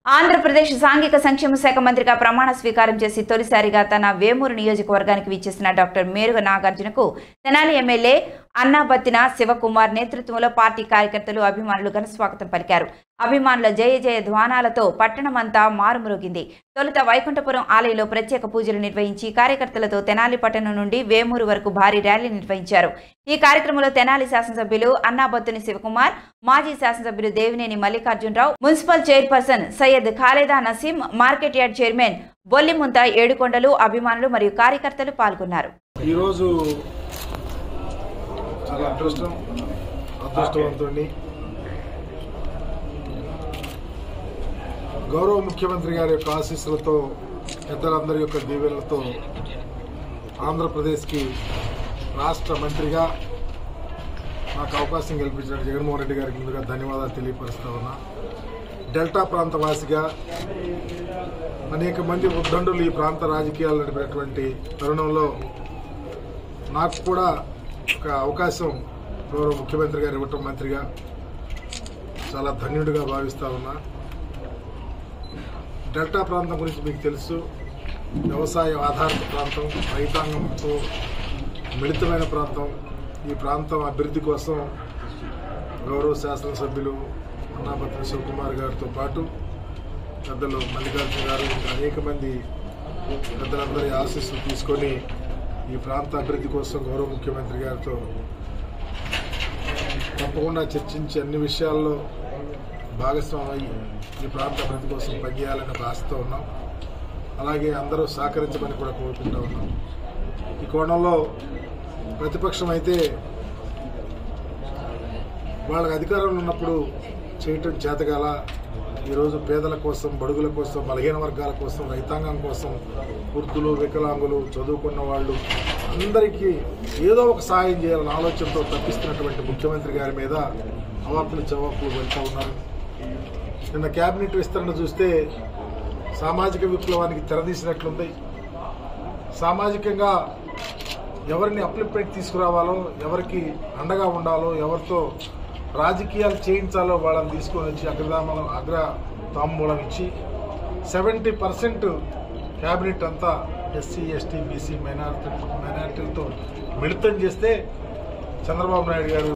ఆంధ్రప్రదేశ్ సాంఘిక సంక్షేమ శాఖ మంత్రిగా ప్రమాణ స్వీకారం చేసి తొలిసారిగా తన వేమూరు నియోజకవర్గానికి విచ్చేసిన డాక్టర్ మేరుగ నాగార్జునకు తెనాలి ఎమ్మెల్యే అన్నాబత్తిన శివకుమార్ నేతృత్వంలో పార్టీ కార్యకర్తలు అభిమానులు ఘన స్వాగతం పలికారు అభిమానుల జయ జయ ధ్వానాలతో పట్టణమంతా మారుమ్రోగింది తొలుత వైకుంఠపురం ఆలయంలో ప్రత్యేక పూజలు నిర్వహించి కార్యకర్తలతో తెనాలి పట్టణం నుండి వేమూరు వరకు భారీ ర్యాలీ నిర్వహించారు ఈ కార్యక్రమంలో తెనాలి శాసనసభ్యులు అన్నాబత్తుని శివకుమార్ మాజీ శాసనసభ్యులు Devineni Mallikarjunarao municipal chairperson Syed Khaleda Naseem market yard chairman Bollimuntha Yedukondalu అభిమానులు మరియు కార్యకర్తలు పాల్గొన్నారు ఈరోజు చాలా అదృష్టం అదృష్టవంతుడిని గౌరవ ముఖ్యమంత్రి గారి యొక్క ఆశీస్సులతో పెద్దలందరి యొక్క దీవెనలతో ఆంధ్రప్రదేశ్కి రాష్ట్ర మంత్రిగా నాకు అవకాశం కల్పించిన జగన్మోహన్ రెడ్డి గారికి ముందుగా ధన్యవాదాలు తెలియపరుస్తా ఉన్నా డెల్టా ప్రాంత వాసిగా అనేక మంది ఉద్దండులు ఈ ప్రాంత రాజకీయాలు నడిపినటువంటి తరుణంలో నాకు కూడా ఒక అవకాశం గౌరవ ముఖ్యమంత్రి గారు ఇవ్వటం మంత్రిగా చాలా ధన్యుడిగా భావిస్తా ఉన్నా డెల్టా ప్రాంతం గురించి మీకు తెలుసు వ్యవసాయ ఆధారిత ప్రాంతం రైతాంగంతో మిళితమైన ప్రాంతం ఈ ప్రాంతం అభివృద్ధి కోసం గౌరవ శాసనసభ్యులు అన్నాపత్రి శివకుమార్ గారితో పాటు పెద్దలు మల్లికార్జున గారు ఇంకా అనేక మంది పెద్దలందరి ఆశీస్సులు తీసుకొని ఈ ప్రాంత అభివృద్ధి కోసం గౌరవ ముఖ్యమంత్రి గారితో తప్పకుండా చర్చించి అన్ని విషయాల్లో భాగస్వామై ఈ ప్రాంత అభివృద్ధి కోసం పనిచేయాలని ఒక ఆశతో ఉన్నాం అలాగే అందరూ సహకరించమని కూడా కోరుకుంటా ఉన్నాం ఈ కోణంలో ప్రతిపక్షం అయితే వాళ్ళకి అధికారంలో ఉన్నప్పుడు చేయటం చేతగాల ఈరోజు పేదల కోసం బడుగుల కోసం బలహీన వర్గాల కోసం రైతాంగం కోసం వృద్ధులు వికలాంగులు చదువుకున్న వాళ్ళు అందరికీ ఏదో ఒక సహాయం చేయాలన్న ఆలోచనతో తప్పిస్తున్నటువంటి ముఖ్యమంత్రి గారి మీద అవాకులు చవాకులు వెళ్తూ ఉన్నారు నిన్న కేబినెట్ విస్తరణ చూస్తే సామాజిక విప్లవానికి తెరదీసినట్లుంది సామాజికంగా ఎవరిని అప్లిప్మెంట్ తీసుకురావాలో ఎవరికి అండగా ఉండాలో ఎవరితో రాజకీయాలు చేయించాలో వాళ్ళని తీసుకొని వచ్చి అగ్రదామలం అగ్ర తాంబూలం ఇచ్చి సెవెంటీ పర్సెంట్ క్యాబినెట్ అంతా ఎస్సీ ఎస్టీ బీసీ మైనారిటీ మైనారిటీలతో మిళితం చేస్తే చంద్రబాబు నాయుడు గారు